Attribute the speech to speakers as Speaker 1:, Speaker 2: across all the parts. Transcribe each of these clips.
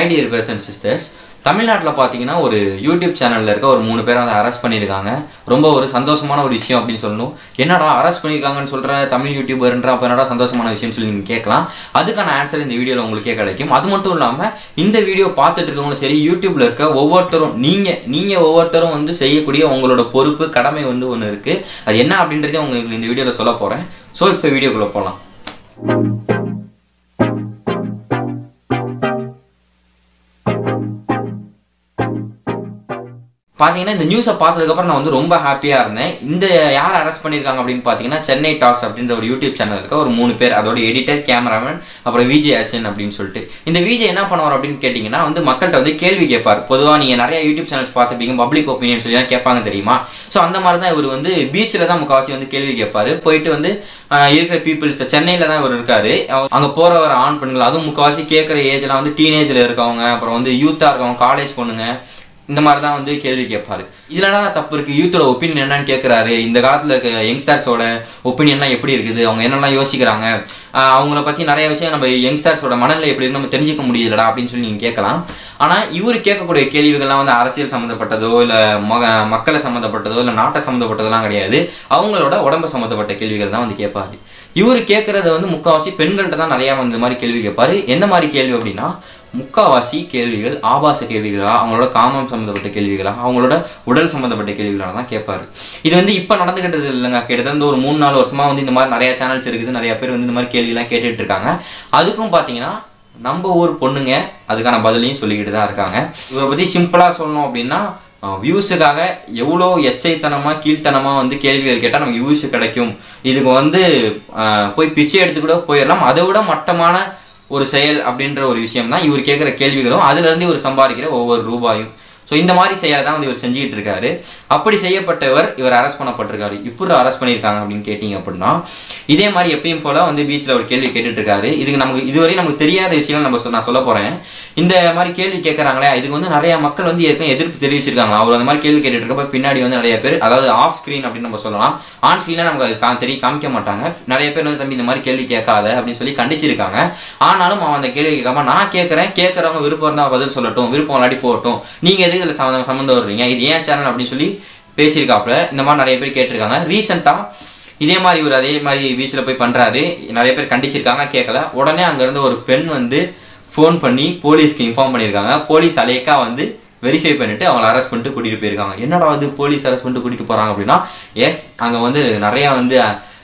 Speaker 1: high dear brothers and sisters தமிழ்நாட்டில் பார்த்தீங்கன்னா ஒரு யூடியூப் சேனலில் இருக்க ஒரு மூணு பேரை வந்து அரெஸ்ட் பண்ணியிருக்காங்க ரொம்ப ஒரு சந்தோஷமான ஒரு விஷயம் அப்படின்னு சொல்லணும் என்னடா அரெஸ்ட் பண்ணியிருக்காங்கன்னு சொல்கிற தமிழ் யூடியூபர்ன்ற அப்போ என்னடா சந்தோஷமான விஷயம்னு சொல்லி நீங்கள் கேட்கலாம் அதுக்கான ஆன்சர் இந்த வீடியோவில் உங்களுக்கே கிடைக்கும் அது மட்டும் இல்லாமல் இந்த வீடியோ பார்த்துட்டு இருக்கவங்களும் சரி யூடியூப்ல இருக்க ஒவ்வொருத்தரும் நீங்கள் நீங்கள் ஒவ்வொருத்தரும் வந்து செய்யக்கூடிய உங்களோட பொறுப்பு கடமை வந்து ஒன்று இருக்குது அது என்ன அப்படின்றதே உங்களுக்கு இந்த வீடியோவில் சொல்ல போகிறேன் ஸோ இப்போ வீடியோக்குள்ளே போகலாம் பாத்தீங்கன்னா இந்த நியூஸை பார்த்ததுக்கப்புறம் நான் வந்து ரொம்ப ஹாப்பியா இருந்தேன் இந்த யார் அரெஸ்ட் பண்ணியிருக்காங்க அப்படின்னு பார்த்தீங்கன்னா சென்னை டாக்ஸ் அப்படின்ற ஒரு யூடியூப் சேனல் இருக்க ஒரு மூணு பேர் அதோட எடிட்டர் கேமராமேன் அப்புறம் விஜய் அசன் அப்படின்னு சொல்லிட்டு இந்த விஜய் என்ன பண்ணுவார் அப்படின்னு கேட்டிங்கன்னா வந்து மக்கள்கிட்ட வந்து கேள்வி கேட்பார் பொதுவாக நீங்கள் நிறைய யூடியூப் சேனல்ஸ் பார்த்துப்பீங்க பப்ளிக் ஒப்பீனியன் சொல்லி தான் கேட்பாங்க தெரியுமா ஸோ அந்த மாதிரி தான் இவர் வந்து பீச்சில் தான் முக்கால்வாசி வந்து கேள்வி கேட்பாரு போயிட்டு வந்து இருக்கிற பீப்புள்ஸ் சென்னையில் தான் இவர் இருக்காரு அங்கே போகிறவர ஆண் பெண்கள் அதுவும் முக்கால்வாசி கேட்குற ஏஜ்லாம் வந்து டீனேஜில் இருக்கவங்க அப்புறம் வந்து யூத்தாக இருக்கவங்க காலேஜ் பொண்ணுங்க இந்த மாதிரி தான் வந்து கேள்வி கேட்பாரு இதுல என்ன தப்பு இருக்கு யூத்தோட ஒப்பீனியன் என்னன்னு கேட்கிறாரு இந்த காலத்துல இருக்க யங்ஸ்டர்ஸோட ஒப்பீனியன்லாம் எப்படி இருக்குது அவங்க என்னெல்லாம் யோசிக்கிறாங்க அவங்கள பத்தி நிறைய விஷயம் நம்ம யங்ஸ்டர்ஸோட மனநிலை எப்படி இருக்கு நம்ம தெரிஞ்சுக்க முடியுதுடா அப்படின்னு சொல்லி நீங்க கேட்கலாம் ஆனா இவர் கேட்கக்கூடிய கேள்விகள்லாம் வந்து அரசியல் சம்மந்தப்பட்டதோ இல்ல மக மக்களை சம்மந்தப்பட்டதோ இல்ல நாட்டை சம்மந்தப்பட்டதெல்லாம் கிடையாது அவங்களோட உடம்பு சம்மந்தப்பட்ட கேள்விகள் தான் வந்து கேட்பாரு இவர் கேட்கறத வந்து முக்கால்வாசி பெண்கள்கிட்ட தான் நிறைய வந்து மாதிரி கேள்வி கேட்பாரு எந்த மாதிரி கேள்வி அப்படின்னா முக்காவாசி கேள்விகள் ஆபாச கேள்விகளா அவங்களோட காமம் சம்மந்தப்பட்ட கேள்விகளா அவங்களோட உடல் சம்மந்தப்பட்ட கேள்விகளா தான் கேட்பாரு இது வந்து இப்ப நடந்துகிட்டது இல்லைங்க கிட்டத்தட்ட ஒரு மூணு நாலு வருஷமா வந்து இந்த மாதிரி நிறைய சேனல்ஸ் இருக்குது நிறைய பேர் வந்து இந்த மாதிரி கேள்வி எல்லாம் கேட்டுட்டு இருக்காங்க அதுக்கும் பாத்தீங்கன்னா நம்ம ஊர் பொண்ணுங்க அதுக்கான பதிலையும் சொல்லிக்கிட்டு தான் இருக்காங்க இவரை பத்தி சிம்பிளா சொல்லணும் அப்படின்னா வியூஸுக்காக எவ்வளோ எச்சைத்தனமா கீழ்த்தனமா வந்து கேள்விகள் கேட்டால் நமக்கு வியூஸ் கிடைக்கும் இதுக்கு வந்து போய் பிச்சை எடுத்து கூட போயிடலாம் அதை விட மட்டமான ஒரு செயல் அப்படின்ற ஒரு விஷயம் தான் இவர் கேட்குற கேள்விகளும் அதுல இருந்து இவர் சம்பாதிக்கிற ஒவ்வொரு ரூபாயும் ஸோ இந்த மாதிரி செயலை தான் வந்து இவர் செஞ்சுக்கிட்டு இருக்காரு அப்படி செய்யப்பட்டவர் இவர் அரெஸ்ட் பண்ணப்பட்டிருக்காரு இப்படி அரெஸ்ட் பண்ணியிருக்காங்க அப்படின்னு கேட்டீங்க அப்படின்னா இதே மாதிரி எப்பயும் போல வந்து பீச்சில் ஒரு கேள்வி கேட்டுட்டு இருக்காரு இதுக்கு நமக்கு இதுவரை நமக்கு தெரியாத விஷயம் நம்ம நான் சொல்ல போறேன் இந்த மாதிரி கேள்வி கேட்கறாங்களே இதுக்கு வந்து நிறைய மக்கள் வந்து ஏற்கனவே எதிர்ப்பு தெரிவிச்சிருக்காங்க அவர் அந்த மாதிரி கேள்வி கேட்டுட்டு இருக்கப்ப பின்னாடி வந்து நிறைய பேர் அதாவது ஆஃப் ஸ்கிரீன் அப்படின்னு நம்ம சொல்லலாம் ஆன் ஸ்கிரீன்ல நமக்கு அது கா தெரிய காமிக்க மாட்டாங்க நிறைய பேர் வந்து தம்பி இந்த மாதிரி கேள்வி கேட்காத அப்படின்னு சொல்லி கண்டிச்சிருக்காங்க ஆனாலும் அவன் அந்த கேள்வி கேட்காம நான் கேட்கறேன் கேட்கறவங்க விருப்பம் இருந்தா பதில் சொல்லட்டும் விருப்பம் இல்லாட்டி போகட்டும் நீங்க எதுக்கு இதுல சம்மந்தம் வர்றீங்க இது ஏன் சேனல் அப்படின்னு சொல்லி பேசியிருக்காப்புல இந்த மாதிரி நிறைய பேர் கேட்டிருக்காங்க ரீசெண்டா இதே மாதிரி ஒரு அதே மாதிரி பீச்சில் போய் பண்றாரு நிறைய பேர் கண்டிச்சிருக்காங்க கேட்கல உடனே அங்க இருந்து ஒரு பெண் வந்து ஃபோன் பண்ணி போலீஸ்க்கு இன்ஃபார்ம் பண்ணியிருக்காங்க போலீஸ் அலேக்கா வந்து வெரிஃபை பண்ணிட்டு அவங்களை அரெஸ்ட் பண்ணிட்டு கூட்டிட்டு போயிருக்காங்க என்னடா வந்து போலீஸ் அரெஸ்ட் பண்ணிட்டு கூட்டிட்டு போறாங்க அப்படின்னா எஸ் அங்க வந்து நிறைய வந்து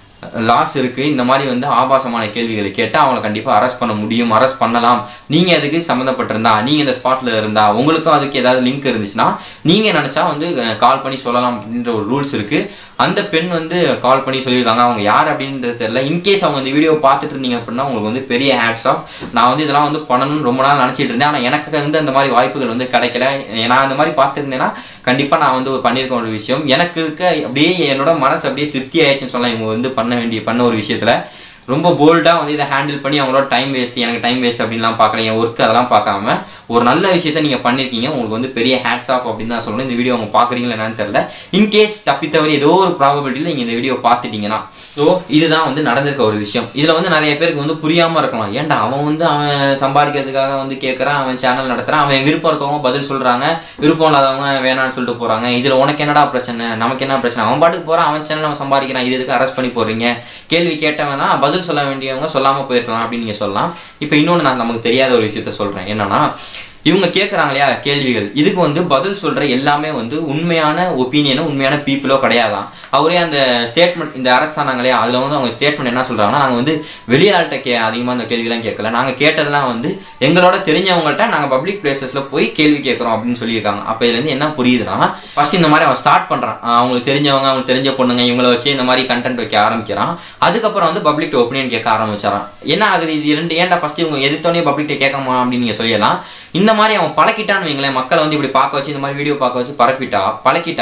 Speaker 1: லாஸ் இருக்கு இந்த மாதிரி வந்து ஆபாசமான கேள்விகளை கேட்டால் அவங்களை கண்டிப்பா அரெஸ்ட் பண்ண முடியும் அரெஸ்ட் பண்ணலாம் நீங்க அதுக்கு சம்மந்தப்பட்டிருந்தா நீங்க இந்த ஸ்பாட்ல இருந்தா உங்களுக்கும் அதுக்கு ஏதாவது லிங்க் இருந்துச்சுன்னா நீங்க நினைச்சா வந்து கால் பண்ணி சொல்லலாம் அப்படின்ற ஒரு ரூல்ஸ் இருக்கு அந்த பெண் வந்து கால் பண்ணி சொல்லியிருக்காங்க அவங்க யார் அப்படின்றது தெரியல இன்கேஸ் அவங்க இந்த வீடியோ பார்த்துட்டு இருந்தீங்க அப்படின்னா உங்களுக்கு வந்து பெரிய ஹேட்ஸ் ஆஃப் நான் வந்து இதெல்லாம் வந்து பண்ணணும்னு ரொம்ப நாள் நினைச்சிட்டு இருந்தேன் ஆனா எனக்கு வந்து அந்த மாதிரி வாய்ப்புகள் வந்து கிடைக்கல நான் அந்த மாதிரி பார்த்துருந்தேன்னா கண்டிப்பா நான் வந்து பண்ணியிருக்க ஒரு விஷயம் எனக்கு இருக்க அப்படியே என்னோட மனசு அப்படியே திருப்தி ஆயிடுச்சுன்னு சொல்லலாம் இவங்க வந்து பண்ண வேண்டிய பண்ண ஒரு விஷயத்துல ரொம்ப போல்டா வந்து இதை ஹேண்டில் பண்ணி அவங்களோட டைம் வேஸ்ட் எனக்கு டைம் வேஸ்ட் அப்படின்லாம் பார்க்கல என் ஒர்க் அதெல்லாம் பார்க்காம ஒரு நல்ல விஷயத்த நீங்க பண்ணிருக்கீங்க உங்களுக்கு வந்து பெரிய ஹேட்ஸ் ஆஃப் அப்படின்னு தான் சொல்லணும் இந்த வீடியோ அவங்க பாக்குறீங்களா என்னன்னு தெரியல இன்கேஸ் தப்பித்தவரை ஏதோ ஒரு ப்ராபபிலிட்டியில நீங்க இந்த வீடியோ பார்த்துட்டீங்கன்னா ஸோ இதுதான் வந்து நடந்திருக்க ஒரு விஷயம் இதுல வந்து நிறைய பேருக்கு வந்து புரியாம இருக்கலாம் ஏன்டா அவன் வந்து அவன் சம்பாதிக்கிறதுக்காக வந்து கேட்கறான் அவன் சேனல் நடத்துறான் அவன் விருப்பம் இருக்கவங்க பதில் சொல்றாங்க விருப்பம் இல்லாதவங்க வேணாம்னு சொல்லிட்டு போறாங்க இதுல உனக்கு என்னடா பிரச்சனை நமக்கு என்ன பிரச்சனை அவன் பாட்டுக்கு போறான் அவன் சேனல் அவன் சம்பாதிக்கிறான் இது எதுக்கு அரெஸ்ட் பண்ணி போறீங்க கேள்வி கேட்டவனா பதில் சொல்ல வேண்டியவங்க சொல்லாம போயிருக்கலாம் அப்படின்னு நீங்க சொல்லலாம் இப்ப இன்னொன்னு நான் நமக்கு தெரியாத ஒரு விஷயத்த சொல்றேன் என்னன்னா இவங்க கேட்கறாங்க இல்லையா கேள்விகள் இதுக்கு வந்து பதில் சொல்ற எல்லாமே வந்து உண்மையான ஒப்பீனியனோ உண்மையான பீப்புளோ கிடையாதான் அவரே அந்த ஸ்டேட்மெண்ட் இந்த அரஸ்ட் ஆனாங்க இல்லையா அதுல வந்து அவங்க ஸ்டேட்மெண்ட் என்ன சொல்றாங்கன்னா நாங்க வந்து வெளியாள்கிட்ட கே அதிகமா அந்த கேள்விலாம் கேட்கல நாங்க கேட்டதெல்லாம் வந்து எங்களோட தெரிஞ்சவங்கள்ட்ட நாங்க பப்ளிக் பிளேசஸ்ல போய் கேள்வி கேட்கறோம் அப்படின்னு சொல்லியிருக்காங்க அப்ப இதுல இருந்து என்ன புரியுதுன்னா ஃபர்ஸ்ட் இந்த மாதிரி அவன் ஸ்டார்ட் பண்றான் அவங்களுக்கு தெரிஞ்சவங்க அவங்களுக்கு தெரிஞ்ச பொண்ணுங்க இவங்களை வச்சு இந்த மாதிரி கண்டென்ட் வைக்க ஆரம்பிக்கிறான் அதுக்கப்புறம் வந்து பப்ளிக் ஒப்பீனியன் கேட்க ஆரம்பிச்சாரான் என்ன ஆகுது இது இரண்டு ஏன்டா ஃபர்ஸ்ட் இவங்க எதிர்த்தோடனே பப்ளிக் கேட்கமா அப்படின்னு நீங்க சொல்லலாம் இந்த மாதிரி அவன் பழக்கிட்டான்னு வைங்களேன் மக்களை வந்து இப்படி பார்க்க வச்சு இந்த மாதிரி வீடியோ பார்க்க வச்சு பரப்பிட்டா பழக்கிட்டா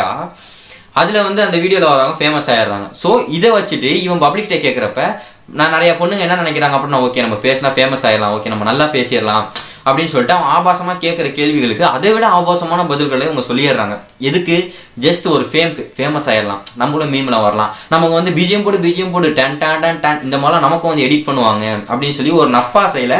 Speaker 1: அதுல வந்து அந்த வீடியோல வரவங்க ஃபேமஸ் ஆயிடுறாங்க ஸோ இதை வச்சுட்டு இவன் பப்ளிக்கிட்ட கேட்குறப்ப நான் நிறைய பொண்ணுங்க என்ன நினைக்கிறாங்க அப்படின்னா ஓகே நம்ம பேசினா ஃபேமஸ் ஆயிடலாம் ஓகே நம்ம நல்லா பேசிடலாம் அப்படின்னு சொல்லிட்டு அவன் ஆபாசமா கேட்குற கேள்விகளுக்கு அதை விட ஆபாசமான பதில்களை இவங்க சொல்லிடுறாங்க எதுக்கு ஜஸ்ட் ஒரு ஃபேம்க்கு ஃபேமஸ் ஆயிடலாம் நம்மளும் மீம்ல வரலாம் நமக்கு வந்து பிஜிஎம் போடு பிஜிஎம் போடு டன் டன் டன் டன் இந்த மாதிரிலாம் நமக்கும் வந்து எடிட் பண்ணுவாங்க அப்படின்னு சொல்லி ஒரு நப்பாசையில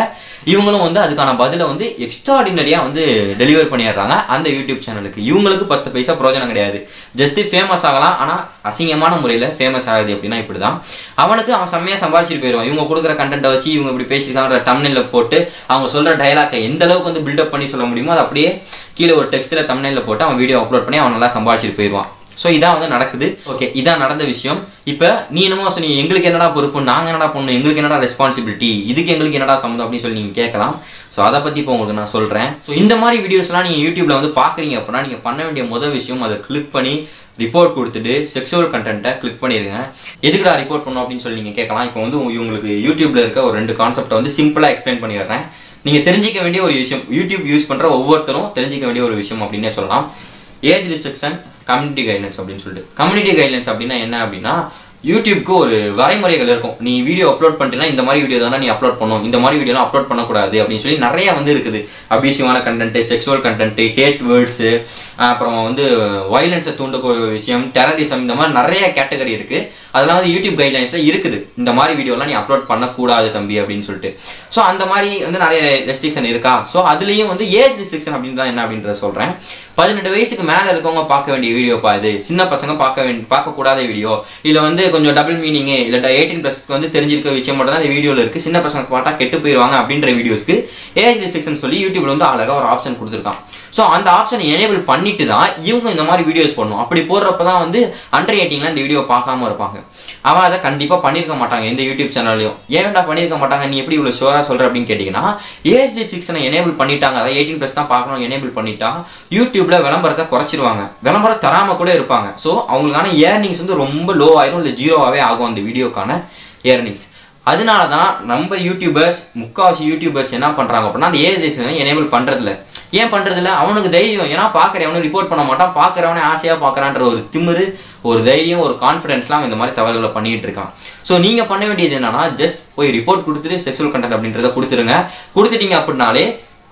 Speaker 1: இவங்களும் வந்து அதுக்கான பதிலை வந்து எக்ஸ்ட்ராடினரியா வந்து டெலிவர் பண்ணிடுறாங்க அந்த யூடியூப் சேனலுக்கு இவங்களுக்கு பத்து பைசா பிரயோஜனம் கிடையாது ஜஸ்ட் ஃபேமஸ் ஆகலாம் ஆனா அசிங்கமான முறையில ஃபேமஸ் ஆகுது அப்படின்னா இப்படிதான் அவனுக்கு அவன் செம்மையா சம்பாதிச்சிட்டு போயிடுவான் இவங்க கொடுக்குற கண்டென்ட்டை வச்சு இவங்க இப்படி பேசியிருக்காங்க தமிழ்ல போட்டு அவங்க சொல்ற டயலாக்கை எந்த அளவுக்கு வந்து பில்டப் பண்ணி சொல்ல முடியுமோ அது அப்படியே கீழே ஒரு டெக்ஸ்ட்ல தமிழ்ல போட்டு அவன் வீடியோ அப்லோட் பண்ணி அவன் நல்லா சம்பாதிச்சிட்டு போயிடுவான் ஸோ இதான் வந்து நடக்குது ஓகே இதான் நடந்த விஷயம் இப்போ நீ என்னமோ சொன்னீங்க எங்களுக்கு என்னடா பொறுப்பு நாங்க என்னடா பண்ணணும் எங்களுக்கு என்னடா ரெஸ்பான்சிபிலிட்டி இதுக்கு எங்களுக்கு என்னடா சம்மந்தம் அப்படின்னு சொல்லி நீங்க கேட்கலாம் ஸோ அதை பத்தி இப்போ உங்களுக்கு நான் சொல்றேன் ஸோ இந்த மாதிரி வீடியோஸ்லாம் நீங்க யூடியூப்ல வந்து பாக்குறீங்க அப்படின்னா நீங்க பண்ண வேண்டிய முதல் விஷயம் அதை கிளிக் பண்ணி ரிப்போர்ட் கொடுத்துட்டு செக்ஸுவல் கண்டென்ட்டை கிளிக் பண்ணிருங்க எதுக்குடா ரிப்போர்ட் பண்ணணும் அப்படின்னு சொல்லி நீங்க கேட்கலாம் இப்போ வந்து உங்களுக்கு யூடியூப்ல இருக்க ஒரு ரெண்டு கான்செப்டை வந்து சிம்பிளா எக்ஸ்பிளைன் பண்ணிடுறேன் நீங்க தெரிஞ்சிக்க வேண்டிய ஒரு விஷயம் யூடியூப் யூஸ் பண்ற ஒவ்வொருத்தரும் தெரிஞ்சிக்க வேண்டிய ஒரு விஷயம் அப்படின்னே சொல்லலாம் ஏஜ் ரிஸ்ட்ரிக்ஷன் கம்யூனிட்டி கைட்லைன்ஸ் அப்படின்னு சொல்லிட்டு கம்யூனிட்டி கைட்லைன்ஸ் அப்படின்னா என்ன அப்படின்னா யூடியூப்க்கு ஒரு வரைமுறைகள் இருக்கும் நீ வீடியோ அப்லோட் பண்ணிட்டேன்னா இந்த மாதிரி வீடியோ தானே நீ அப்லோட் பண்ணணும் இந்த மாதிரி வீடியோலாம் அப்லோட் பண்ணக்கூடாது அப்படின்னு சொல்லி நிறைய வந்து இருக்குது அபியூசிவான content sexual content hate words அப்புறம் வந்து வயலன்ஸை தூண்டக்கூடிய விஷயம் டெரரிசம் இந்த மாதிரி நிறைய கேட்டகரி இருக்கு அதெல்லாம் வந்து யூடியூப் கைட்லைன்ஸ்ல இருக்குது இந்த மாதிரி வீடியோலாம் நீ அப்லோட் பண்ணக்கூடாது தம்பி அப்படின்னு சொல்லிட்டு ஸோ அந்த மாதிரி வந்து நிறைய ரெஸ்ட்ரிக்ஷன் இருக்கா ஸோ அதுலயும் வந்து ஏஜ் ரெஸ்ட்ரிக்ஷன் அப்படின்னு என்ன அப்படின்றத சொல்றேன் பதினெட்டு வயசுக்கு மேல இருக்கவங்க பார்க்க வேண்டிய வீடியோ பா இது சின்ன பசங்க பார்க்க வேண்டிய பார்க்க கூடாத வீடியோ இல்ல வந்து கொஞ்சம் டபுள் மீனிங் இல்ல எயிட்டீன் பிளஸ்க்கு வந்து தெரிஞ்சிருக்க விஷயம் மட்டும் தான் இந்த வீடியோல இருக்கு சின்ன பசங்க பார்த்தா கெட்டு போயிருவாங்க அப்படின்ற வீடியோஸ்க்கு ஏஜ் ரெஸ்ட்ரிக்ஷன் சொல்லி யூடியூப்ல வந்து அழகா ஒரு ஆப்ஷன் கொடுத்துருக்கான் ஸோ அந்த ஆப்ஷனை எனேபிள் பண்ணிட்டு தான் இவங்க இந்த மாதிரி வீடியோஸ் பண்ணணும் அப்படி போடுறப்ப தான் வந்து அண்டர் எயிட்டிங்லாம் இந்த வீடியோ பார்க்காம இருப்பாங்க அவன் அதை கண்டிப்பா பண்ணிருக்க மாட்டாங்க எந்த யூடியூப் சேனல்லையும் ஏன்டா பண்ணிருக்க மாட்டாங்க நீ எப்படி இவ்வளவு ஷோரா சொல்ற அப்படின்னு கேட்டீங்கன்னா ஏஜ் ரெஸ்ட்ரிக்ஷனை எனேபிள் பண்ணிட்டாங்க அதாவது எயிட்டீன் பிளஸ் தான் பார்க்கணும் எனேபிள் பண்ணிட்டா யூடியூப்ல விளம்பரத்தை குறைச்சிருவாங்க விளம்பரம் தராம கூட இருப்பாங்க ஸோ அவங்களுக்கான ஏர்னிங்ஸ் வந்து ரொம்ப லோ ஆயிரும் இல்லை ஜீரோவாவே ஆகும் அந்த வீடியோக்கான ஏர்னிங்ஸ் அதனால தான் நம்ம யூடியூபர்ஸ் முக்காவாசி யூடியூபர்ஸ் என்ன பண்றாங்க அப்படின்னா அந்த ஏஜ் ரெஸ்ட்ரிக்ஷனை எனேபிள் பண்றது இல்ல ஏன் பண்றது இல்ல அவனுக்கு தைரியம் ஏன்னா பாக்குறவனும் ரிப்போர்ட் பண்ண மாட்டான் பாக்குறவனே ஆசையா பாக்குறான்ற ஒரு திமிரு ஒரு தைரியம் ஒரு கான்ஃபிடன்ஸ்லாம் இந்த மாதிரி தவறுகளை பண்ணிட்டு இருக்கான் ஸோ நீங்க பண்ண வேண்டியது என்னன்னா ஜஸ்ட் போய் ரிப்போர்ட் கொடுத்துட்டு செக்ஷுவல் கண்டென்ட் அப்படின்றத கொடுத்துருங்க கொடுத்துட்டீங்க அப்படின்னாலே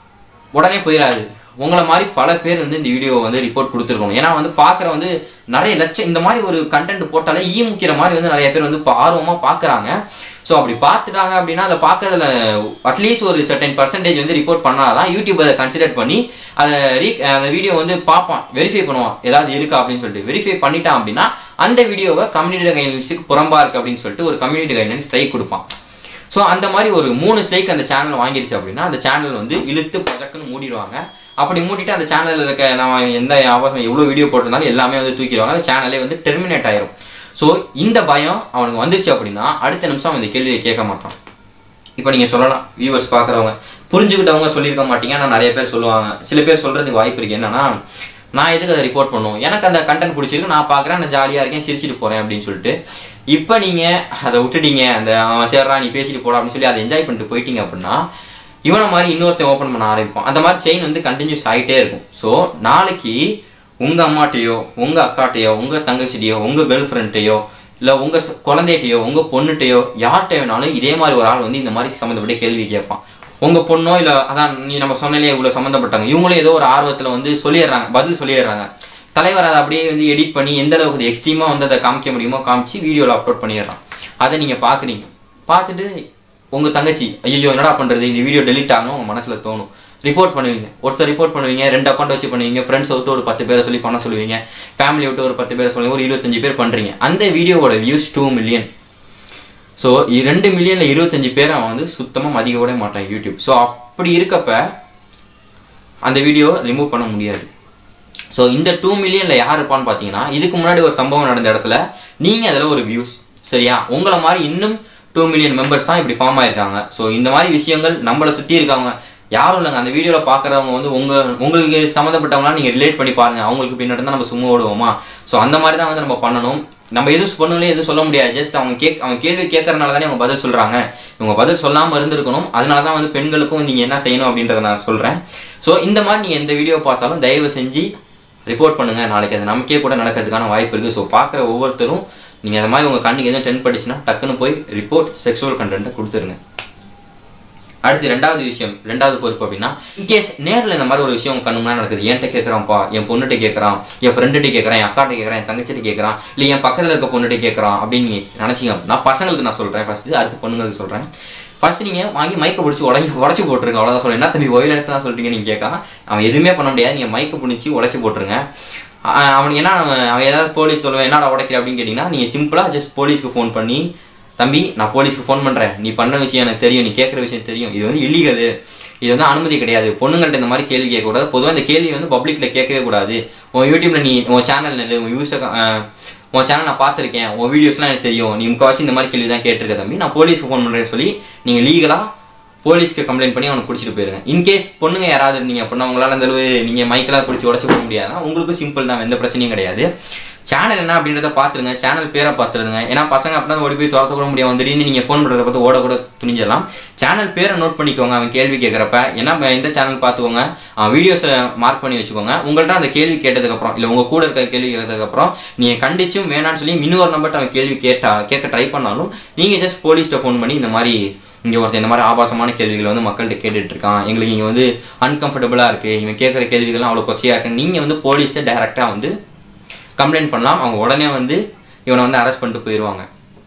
Speaker 1: உடனே போயிடாது உங்களை மாதிரி பல பேர் வந்து இந்த வீடியோ வந்து ரிப்போர்ட் கொடுத்துருக்கணும் ஏன்னா வந்து பார்க்குற வந்து நிறைய லட்சம் இந்த மாதிரி ஒரு கண்டென்ட் போட்டாலே ஈ முக்கிற மாதிரி வந்து நிறைய பேர் வந்து இப்போ ஆர்வமாக பார்க்குறாங்க ஸோ அப்படி பார்த்துட்டாங்க அப்படின்னா அதை பார்க்கறதுல அட்லீஸ்ட் ஒரு சர்டன் பர்சன்டேஜ் வந்து ரிப்போர்ட் பண்ணாதான் யூடியூப் அதை கன்சிடர் பண்ணி அதை ரீ அந்த வீடியோ வந்து பார்ப்பான் வெரிஃபை பண்ணுவான் ஏதாவது இருக்கா அப்படின்னு சொல்லிட்டு வெரிஃபை பண்ணிட்டான் அப்படின்னா அந்த வீடியோவை கம்யூனிட்டி கைட்லைன்ஸுக்கு புறம்பா இருக்கு அப்படின்னு சொல்லிட்டு ஒரு கம்யூனிட்டி கைட்லைன்ஸ் ஸ்ட்ரைக் கொடுப்பான் ஸோ அந்த மாதிரி ஒரு மூணு ஸ்ட்ரைக் அந்த சேனல் வாங்கிருச்சு அப்படின்னா அந்த சேனல் வந்து இழுத்து பதக்குன்னு மூடிடுவாங்க அப்படி மூடிட்டு அந்த சேனல்ல இருக்க நம்ம எந்த அவசரம் எவ்வளவு வீடியோ போட்டிருந்தாலும் எல்லாமே வந்து தூக்கிடுவாங்க அந்த சேனலே வந்து டெர்மினேட் ஆயிரும் ஸோ இந்த பயம் அவனுக்கு வந்துருச்சு அப்படின்னா அடுத்த நிமிஷம் அவன் இந்த கேள்வியை கேட்க மாட்டான் இப்போ நீங்க சொல்லலாம் வியூவர்ஸ் பாக்குறவங்க புரிஞ்சுக்கிட்டவங்க சொல்லியிருக்க மாட்டீங்க ஆனா நிறைய பேர் சொல்லுவாங்க சில பேர் சொல்றதுக்கு வாய்ப்பு இருக்கு என்னன்னா நான் எதுக்கு அதை ரிப்போர்ட் பண்ணும் எனக்கு அந்த கண்டென்ட் பிடிச்சிருக்கு நான் பாக்குறேன் நான் ஜாலியா இருக்கேன் சிரிச்சிட்டு போறேன் அப்படின்னு சொல்லிட்டு இப்போ நீங்க அதை விட்டுட்டீங்க அந்த அவன் சேர்றா நீ பேசிட்டு போடா அப்படின்னு சொல்லி அதை என்ஜாய் பண்ணிட்டு போயிட்டீங்க அப்படின்னா இவனை மாதிரி இன்னொருத்தன் ஓப்பன் பண்ண ஆரம்பிப்பான் அந்த மாதிரி செயின் வந்து கண்டினியூஸ் ஆகிட்டே இருக்கும் ஸோ நாளைக்கு உங்க அம்மாட்டையோ உங்க அக்காட்டையோ உங்க தங்கச்சிட்டையோ உங்க கேர்ள் ஃப்ரெண்ட்டையோ இல்ல உங்க ச- குழந்தைகிட்டயோ உங்க பொண்ணுகிட்டயோ யார்கிட்ட வேணாலும் இதே மாதிரி ஒரு ஆள் வந்து இந்த மாதிரி சம்மந்தப்பட்ட கேள்வி கேட்பான் உங்க பொண்ணோ இல்ல அதான் நீ நம்ம சொன்னாலே இவ்வளவு சம்மந்தப்பட்டாங்க இவங்களும் ஏதோ ஒரு ஆர்வத்துல வந்து சொல்லிடுறாங்க பதில் சொல்லிடுறாங்க தலைவர் அதை அப்படியே வந்து எடிட் பண்ணி எந்த அளவுக்கு எக்ஸ்ட்ரீமா வந்து அதை காமிக்க முடியுமோ காமிச்சு வீடியோல அப்லோட் பண்ணிடுறான் அதை நீங்க பாக்குறீங்க பார்த்துட்டு உங்க தங்கச்சி ஐயோ என்னடா பண்றது இந்த வீடியோ டெலிட் ஆகணும் உங்க மனசுல தோணும் ரிப்போர்ட் பண்ணுவீங்க ஒருத்தர் ரிப்போர்ட் பண்ணுவீங்க ரெண்டு அக்கௌண்ட் வச்சு பண்ணுவீங்க ஃப்ரெண்ட்ஸ் விட்டு ஒரு பத்து பேரை சொல்லி பண்ண சொல்லுவீங்க ஃபேமிலி விட்டு ஒரு பத்து பேரை சொல்லுவீங்க ஒரு இருபத்தஞ்சு பேர் பண்றீங்க அந்த வீடியோவோட வியூஸ் டூ மில்லியன் ஸோ ரெண்டு மில்லியன்ல இருபத்தஞ்சு பேர் அவன் வந்து சுத்தமா மதிக்க கூட மாட்டான் யூடியூப் ஸோ அப்படி இருக்கப்ப அந்த வீடியோ ரிமூவ் பண்ண முடியாது ஸோ இந்த டூ மில்லியன்ல யார் இருப்பான்னு பார்த்தீங்கன்னா இதுக்கு முன்னாடி ஒரு சம்பவம் நடந்த இடத்துல நீங்க அதுல ஒரு வியூஸ் சரியா உங்களை மாதிரி இன்னும் டூ மில்லியன் மெம்பர்ஸ் தான் இப்படி ஃபார்ம் ஆயிருக்காங்க ஸோ இந்த மாதிரி விஷயங்கள் நம்மளை சுத்தி இருக்காங்க யாரும் இல்லைங்க அந்த வீடியோல பாக்குறவங்க வந்து உங்க உங்களுக்கு சம்மந்தப்பட்டவங்களாம் நீங்க ரிலேட் பண்ணி பாருங்க அவங்களுக்கு பின்னாடி தான் நம்ம சும்மா ஓடுவோமா ஸோ அந்த மாதிரி தான் வந்து நம்ம பண்ணணும் நம்ம எதுவும் பொண்ணுங்களே எதுவும் சொல்ல முடியாது ஜஸ்ட் அவங்க கேக் அவங்க கேள்வி கேட்கறதுனால தானே அவங்க பதில் சொல்றாங்க இவங்க பதில் சொல்லாம இருந்திருக்கணும் அதனால தான் வந்து பெண்களுக்கும் நீங்க என்ன செய்யணும் அப்படின்றத நான் சொல்றேன் ஸோ இந்த மாதிரி நீங்க எந்த வீடியோ பார்த்தாலும் தயவு செஞ்சு ரிப்போர்ட் பண்ணுங்க நாளைக்கு அது நமக்கே கூட நடக்கிறதுக்கான வாய்ப்பு இருக்கு ஸோ பார்க்குற ஒவ்வொருத்தரும் நீங்க அந்த மாதிரி உங்க கண்ணுக்கு எதுவும் டென் படிச்சுன்னா டக்குன்னு போய் ரிப்போர்ட் செக்ஷுவல் கண்டென்ட்டை கொடுத்துருங்க அடுத்து ரெண்டாவது விஷயம் ரெண்டாவது பொறுப்பு அப்படின்னா இன்கேஸ் நேரில் இந்த மாதிரி ஒரு விஷயம் உங்க கண்ணு முன்னாடி நடக்குது என்கிட்ட கேட்குறான்ப்பா என் பொண்ணுகிட்ட கேட்குறான் என் ஃப்ரெண்டுகிட்ட கேட்குறான் என் அக்காட்ட கேட்குறான் என் தங்கச்சிட்ட கேட்குறான் இல்லை என் பக்கத்தில் இருக்க பொண்ணுகிட்ட கேட்குறான் அப்படின்னு நீங்க நினைச்சீங்க நான் பசங்களுக்கு நான் சொல்றேன் ஃபர்ஸ்ட் அடுத்து பொண்ணுங்களுக்கு சொல்றேன் ஃபர்ஸ்ட் நீங்க வாங்கி மைக்கை பிடிச்சி உடஞ்சி உடச்சி போட்டுருங்க அவ்வளவுதான் சொல்றேன் என்ன தம்பி வயலன்ஸ் தான் சொல்றீங்க நீங்க கேட்கலாம் அவன் எதுவுமே பண்ண முடியாது நீங்க மைக்கை பிடிச்சி உடச்சி போட்டுருங்க அஹ் அவன் என்ன அவன் அவன் ஏதாவது போலீஸ் சொல்லுவேன் என்னடா உடைக்கிற அப்படின்னு கேட்டீங்கன்னா நீங்க சிம்பிளா ஜஸ்ட் போலீஸ்க்கு ஃபோன் பண்ணி தம்பி நான் போலீஸ்க்கு ஃபோன் பண்றேன் நீ பண்ண விஷயம் எனக்கு தெரியும் நீ கேட்குற விஷயம் தெரியும் இது வந்து இல்லீகல் இது வந்து அனுமதி கிடையாது பொண்ணுங்கள்ட்ட இந்த மாதிரி கேள்வி கேட்கக்கூடாது பொதுவாக இந்த கேள்வி வந்து பப்ளிக்ல கேட்கவே கூடாது உன் யூடியூப்ல நீ உன் சேனல் நெல்லு உன் யூஸ் உன் சேனல் நான் பார்த்துருக்கேன் உன் வீடியோஸ்லாம் எனக்கு தெரியும் நீ முக்கால்வாசி இந்த மாதிரி கேள்வி தான் கேட்டிருக்க தம்பி நான் போலீஸ்க்கு ஃபோன் பண்றேன்னு சொல்லி நீங்க லீகலா போலீஸ்க்கு கம்ப்ளைண்ட் பண்ணி அவனை பிடிச்சிட்டு போயிருங்க இன்கேஸ் பொண்ணுங்க யாராவது இருந்தீங்க அப்படின்னா உங்களால அந்த அளவு நீங்க மைக்கெல்லாம் பிடிச்சி உடச்சு போக முடியாதுன்னா உங்களுக்கு சிம்பிள் தான் எந்த பிரச்சனையும் கிடையாது சேனல் என்ன அப்படின்றத பாத்துருங்க சேனல் பேரை பாத்துருங்க ஏன்னா பசங்க அப்படின்னா ஓடி போய் துரத்த கூட முடியும் திடீர்னு நீங்க ஃபோன் பண்றத பார்த்து ஓட கூட துணிஞ்சிடலாம் சேனல் பேரை நோட் பண்ணிக்கோங்க அவன் கேள்வி கேட்கறப்ப என்ன இந்த சேனல் பார்த்துக்கோங்க அவன் வீடியோஸை மார்க் பண்ணி வச்சுக்கோங்க உங்கள்ட்ட அந்த கேள்வி கேட்டதுக்கு அப்புறம் இல்ல உங்க கூட இருக்க கேள்வி கேட்டதுக்கு அப்புறம் நீங்க கண்டிச்சும் வேணாம்னு சொல்லி இன்னொரு நம்பர்ட்ட அவன் கேள்வி கேட்டா கேட்க ட்ரை பண்ணாலும் நீங்க ஜஸ்ட் போலீஸ்ட்ட ஃபோன் பண்ணி இந்த மாதிரி இங்க ஒருத்தன் இந்த மாதிரி ஆபாசமான கேள்விகளை வந்து மக்கள்கிட்ட கேட்டுட்டு இருக்கான் எங்களுக்கு இங்க வந்து அன்கம்ஃபர்டபுளா இருக்கு இவன் கேட்குற கேள்விகள்லாம் அவ்வளவு கொச்சையா இருக்கு நீங்க வந்து போலீஸ்ட்ட டைரக்டா வந்து கம்ப்ளைண்ட் பண்ணலாம் அவங்க உடனே வந்து இவனை வந்து அரெஸ்ட் பண்ணிட்டு போயிடுவாங்க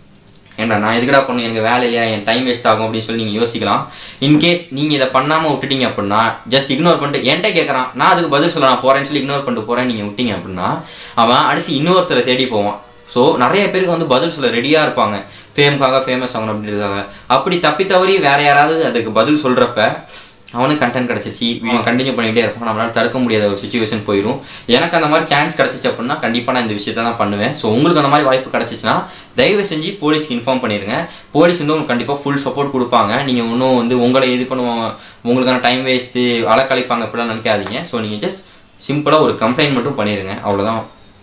Speaker 1: ஏன்டா நான் எதுக்கடா பண்ணு எனக்கு வேலை இல்லையா என் டைம் வேஸ்ட் ஆகும் அப்படின்னு சொல்லி நீங்க யோசிக்கலாம் இன்கேஸ் நீங்க இதை பண்ணாம விட்டுட்டீங்க அப்படின்னா ஜஸ்ட் இக்னோர் பண்ணிட்டு என்கிட்ட கேட்கறான் நான் அதுக்கு பதில் சொல்ல நான் போறேன்னு சொல்லி இக்னோர் பண்ணிட்டு போறேன் நீங்க விட்டீங்க அப்படின்னா அவன் அடுத்து இன்னொருத்தரை தேடி போவான் ஸோ நிறைய பேருக்கு வந்து பதில் சொல்ல ரெடியா இருப்பாங்க ஃபேமுக்காக ஃபேமஸ் ஆகணும் அப்படின்றதுக்காக அப்படி தப்பி தவறி வேற யாராவது அதுக்கு பதில் சொல்றப்ப அவனுக்கு கண்டென்ட் கிடைச்சிச்சு இவன் கண்டினியூ பண்ணிட்டே இருப்பான் நம்மளால தடுக்க முடியாத ஒரு சுச்சுவேஷன் போயிடும் எனக்கு அந்த மாதிரி சான்ஸ் கிடைச்சிச்சு அப்படின்னா கண்டிப்பா நான் இந்த விஷயத்த தான் பண்ணுவேன் ஸோ உங்களுக்கு அந்த மாதிரி வாய்ப்பு கிடைச்சிச்சுன்னா தயவு செஞ்சு போலீஸ்க்கு இன்ஃபார்ம் பண்ணிருங்க போலீஸ் வந்து உங்களுக்கு கண்டிப்பா ஃபுல் சப்போர்ட் கொடுப்பாங்க நீங்க இன்னும் வந்து உங்களை இது பண்ணுவாங்க உங்களுக்கான டைம் வேஸ்ட் அலக்கழிப்பாங்க அப்படிலாம் நினைக்காதீங்க ஸோ நீங்க ஜஸ்ட் சிம்பிளா ஒரு கம்ப்ளைண்ட் மட்டும் பண்ணிருங்க அவ்வளவுதான்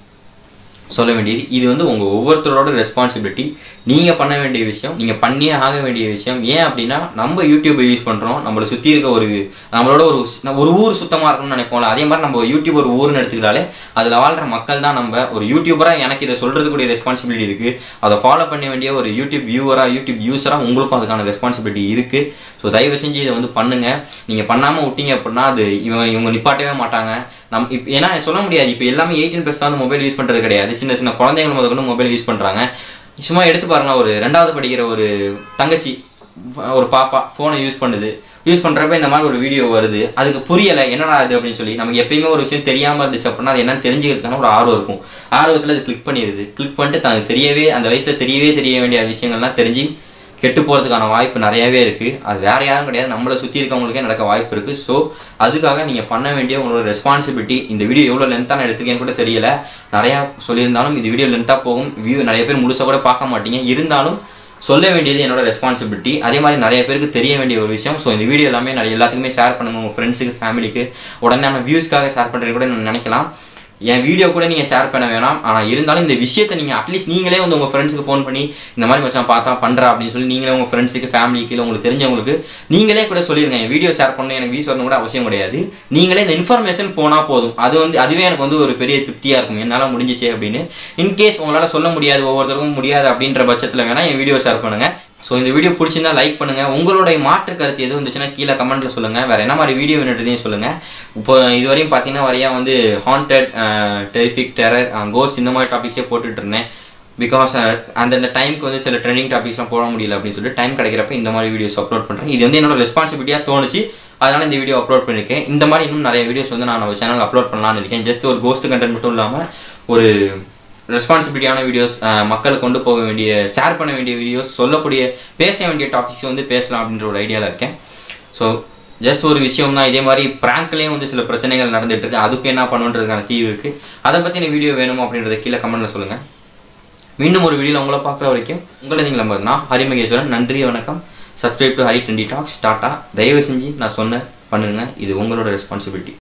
Speaker 1: சொல்ல வேண்டியது இது வந்து உங்க ஒவ்வொருத்தரோட ரெஸ்பான்சிபிலிட்டி நீங்க பண்ண வேண்டிய விஷயம் நீங்க பண்ணியே ஆக வேண்டிய விஷயம் ஏன் அப்படின்னா நம்ம யூடியூபை யூஸ் பண்றோம் நம்மளை சுத்தி இருக்க ஒரு நம்மளோட ஒரு ஒரு ஊர் சுத்தமா இருக்கணும்னு நினைப்போம்ல அதே மாதிரி நம்ம யூடியூப் ஒரு ஊர்னு எடுத்துக்கிட்டாலே அதுல வாழ்ற மக்கள் தான் நம்ம ஒரு யூடியூபரா எனக்கு இதை சொல்றதுக்குரிய ரெஸ்பான்சிபிலிட்டி இருக்கு அதை ஃபாலோ பண்ண வேண்டிய ஒரு யூடியூப் வியூவரா யூடியூப் யூஸரா உங்களுக்கும் அதுக்கான ரெஸ்பான்சிபிலிட்டி இருக்கு ஸோ தயவு செஞ்சு இதை வந்து பண்ணுங்க நீங்க பண்ணாம விட்டீங்க அப்படின்னா அது இவங்க இவங்க நிப்பாட்டவே மாட்டாங்க நம் இப்ப ஏன்னா சொல்ல முடியாது இப்போ எல்லாமே எயிட்டீன் பிளஸ் தான் மொபைல் யூஸ் பண்றது கிடையாது சின்ன சின்ன குழந்தைகள் முதற்கொண்டு மொபைல் யூஸ் பண்றாங்க சும்மா எடுத்து பாருங்க ஒரு ரெண்டாவது படிக்கிற ஒரு தங்கச்சி ஒரு பாப்பா போனை யூஸ் பண்ணுது யூஸ் பண்றப்ப இந்த மாதிரி ஒரு வீடியோ வருது அதுக்கு புரியல என்னடா அது அப்படின்னு சொல்லி நமக்கு எப்பயுமே ஒரு விஷயம் தெரியாம இருந்துச்சு அப்படின்னா அது என்னன்னு தெரிஞ்சுக்கிறதுக்கான ஒரு ஆர்வம் இருக்கும் ஆர்வத்துல அது கிளிக் பண்ணிடுது கிளிக் பண்ணிட்டு தனக்கு தெரியவே அந்த வயசுல தெரியவே தெரிய வேண்டிய விஷயங்கள்லாம் தெரிஞ்சு கெட்டு போறதுக்கான வாய்ப்பு நிறையவே இருக்கு அது வேற யாரும் கிடையாது நம்மளை சுத்தி இருக்கவங்களுக்கே நடக்க வாய்ப்பு இருக்கு ஸோ அதுக்காக நீங்க பண்ண வேண்டிய உங்களோட ரெஸ்பான்சிபிலிட்டி இந்த வீடியோ எவ்வளவு லென்த்தா நான் எடுத்துக்கேன்னு கூட தெரியல நிறைய சொல்லியிருந்தாலும் இந்த வீடியோ லென்த்தா போகும் வியூ நிறைய பேர் முழுசா கூட பார்க்க மாட்டீங்க இருந்தாலும் சொல்ல வேண்டியது என்னோட ரெஸ்பான்சிபிலிட்டி அதே மாதிரி நிறைய பேருக்கு தெரிய வேண்டிய ஒரு விஷயம் ஸோ இந்த வீடியோ எல்லாமே நிறைய எல்லாத்துக்குமே ஷேர் பண்ணுங்க உங்க ஃப்ரெண்ட்ஸுக்கு ஃபேமிலிக்கு உடனே நம்ம வியூஸ்க்காக ஷேர் பண்றது கூட நான் நினைக்கலாம் என் வீடியோ கூட நீங்க ஷேர் பண்ண வேணாம் ஆனா இருந்தாலும் இந்த விஷயத்தை நீங்க அட்லீஸ்ட் நீங்களே வந்து உங்க ஃப்ரெண்ட்ஸுக்கு ஃபோன் பண்ணி இந்த மாதிரி மச்சான் பார்த்தா பண்றா அப்படின்னு சொல்லி நீங்களே உங்க ஃப்ரெண்ட்ஸுக்கு ஃபேமிலிக்கு இல்லை உங்களுக்கு தெரிஞ்சவங்களுக்கு நீங்களே கூட சொல்லிருங்க என் வீடியோ ஷேர் பண்ண எனக்கு வியூஸ் வரணும் கூட அவசியம் கிடையாது நீங்களே இந்த இன்ஃபர்மேஷன் போனா போதும் அது வந்து அதுவே எனக்கு வந்து ஒரு பெரிய திருப்தியா இருக்கும் என்னால முடிஞ்சிச்சு அப்படின்னு இன்கேஸ் உங்களால சொல்ல முடியாது ஒவ்வொருத்தருக்கும் முடியாது அப்படின்ற பட்சத்துல வேணா என் வீடியோ ஷேர் பண்ணுங்க ஸோ இந்த வீடியோ பிடிச்சிருந்தா லைக் பண்ணுங்க உங்களுடைய மாற்று கருத்து எது வந்துச்சுன்னா கீழே கமெண்ட்ல சொல்லுங்க வேற என்ன மாதிரி வீடியோ வேணுன்றதையும் சொல்லுங்க இப்போ இதுவரையும் பார்த்தீங்கன்னா வரையா வந்து ஹாண்டட் டெரிஃபிக் டெரர் கோஸ்ட் இந்த மாதிரி டாபிக்ஸே போட்டுட்டு இருந்தேன் பிகாஸ் அந்தந்த டைம்க்கு வந்து சில ட்ரெண்டிங் டாபிக்ஸ்லாம் போட முடியல அப்படின்னு சொல்லிட்டு டைம் கிடைக்கிறப்ப இந்த மாதிரி வீடியோஸ் அப்லோட் பண்றேன் இது வந்து என்னோட ரெஸ்பான்சிபிலிட்டியாக தோணுச்சு அதனால இந்த வீடியோ அப்லோட் பண்ணிருக்கேன் இந்த மாதிரி இன்னும் நிறைய வீடியோஸ் வந்து நான் நம்ம சேனல் அப்லோட் பண்ணலாம்னு இருக்கேன் ஜஸ்ட் ஒரு கோஸ்ட் கண்டென்ட் மட்டும் இல்லாமல் ஒரு ரெஸ்பான்சிபிலிட்டியான வீடியோஸ் மக்களுக்கு கொண்டு போக வேண்டிய ஷேர் பண்ண வேண்டிய வீடியோஸ் சொல்லக்கூடிய பேச வேண்டிய டாபிக்ஸ் வந்து பேசலாம் அப்படின்ற ஒரு ஐடியாவில் இருக்கேன் ஸோ ஜஸ்ட் ஒரு விஷயம் தான் இதே மாதிரி பிராங்க்லேயும் வந்து சில பிரச்சனைகள் நடந்துட்டு இருக்கு அதுக்கு என்ன பண்ணுன்றதுக்கான தீர்வு இருக்கு அதை பற்றின வீடியோ வேணும் அப்படின்றத கீழே கமெண்ட்ல சொல்லுங்க மீண்டும் ஒரு வீடியோவில் உங்களை பார்க்குற வரைக்கும் உங்களை நீங்கள் நம்புறதுனா ஹரிமகேஸ்வரன் நன்றி வணக்கம் subscribe to Hari twenty talks tata தயவு செஞ்சு நான் சொன்ன பண்ணுங்க இது உங்களோட ரெஸ்பான்சிபிலிட்டி